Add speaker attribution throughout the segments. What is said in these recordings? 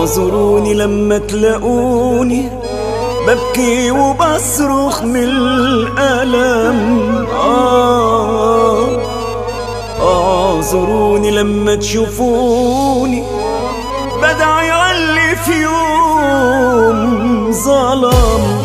Speaker 1: اعذروني لما تلاقوني ببكي وبصرخ من الألم آه اعذروني لما تشوفوني بدعي علي في يوم ظلم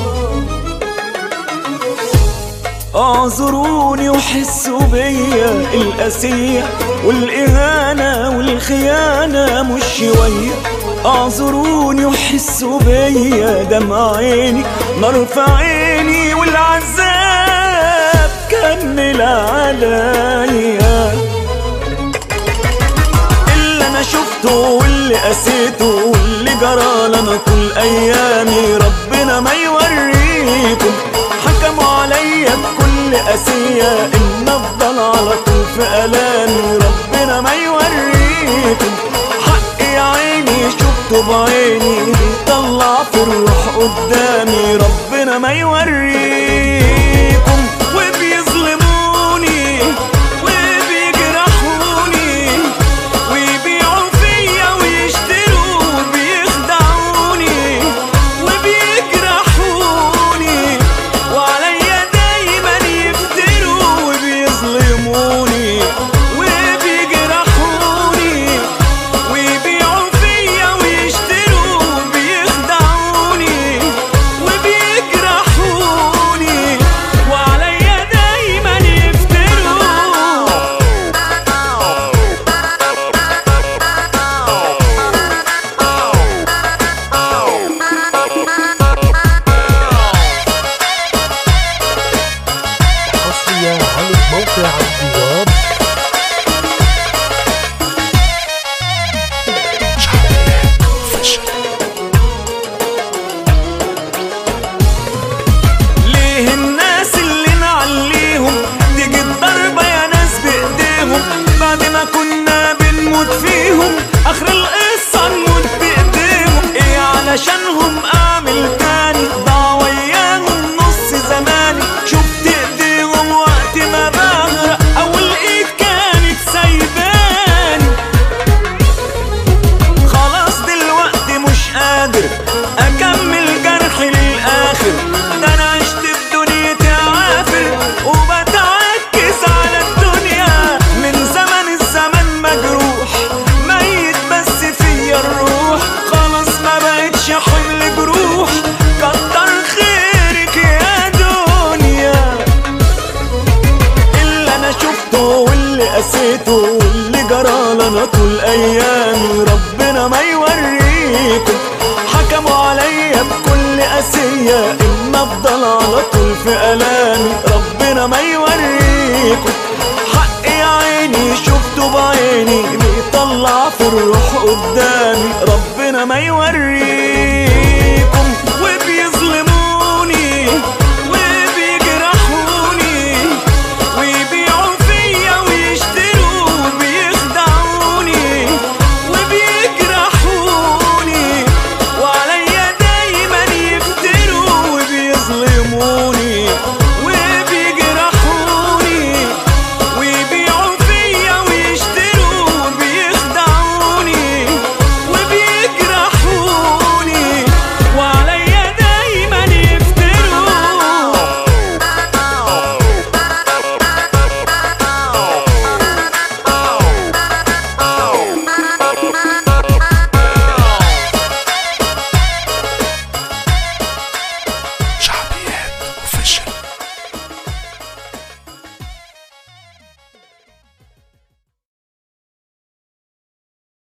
Speaker 1: اعذروني وحسوا بيا القاسية والإهانة والخيانة مش شوية اعذروني وحسوا بيا دمع عيني نار في عيني والعذاب كمل عليا اللي انا شفته واللي قسيته واللي جرى لنا طول ايامي ربنا ما يوريكم حكموا عليا بكل قاسية ان افضل على طول في الامي ربنا ما يوريكم حقي عيني شفته بعيني بيطلع في الروح قدامي ربنا ما يوريكم وبيظلموني وبيجرحوني ويبيعوا فيا ويشتروا وبيخدعوني وبيجرحوني وعليا دايما يفتروا وبيظلموني وبيجرحوني ويبيعوا فيا ويشتروا وبيخدعوني وبيجرحوني وعليا دايما يفتروا
Speaker 2: حصريا على موقع الديوان
Speaker 1: ليه الناس اللي نعليهم تيجي الضربة يا ناس بإيديهم بعد ما كنا بنموت فيهم آخر القصة نموت بإيديهم إيه علشانهم أعمل تاني ضاع وياهم نص زماني شفت إيديهم وقت ما بغرق أول إيد كانت سايباني خلاص دلوقتي مش قادر اكمل جرحي للاخر ده انا عشت في دنيتي عافر وبتعكس على الدنيا من زمن الزمن مجروح ميت بس فيا الروح خلاص ما بقتش حمل جروح كتر خيرك يا دنيا اللي انا شفته واللي قسيته واللي جرى لنا طول ايامي ربنا ما يوريكم حكموا عليا بكل قاسية ان افضل على طول في الامي ربنا ما يوريكم حقي عيني شفته بعيني بيطلع في الروح قدامي ربنا ما يوريكم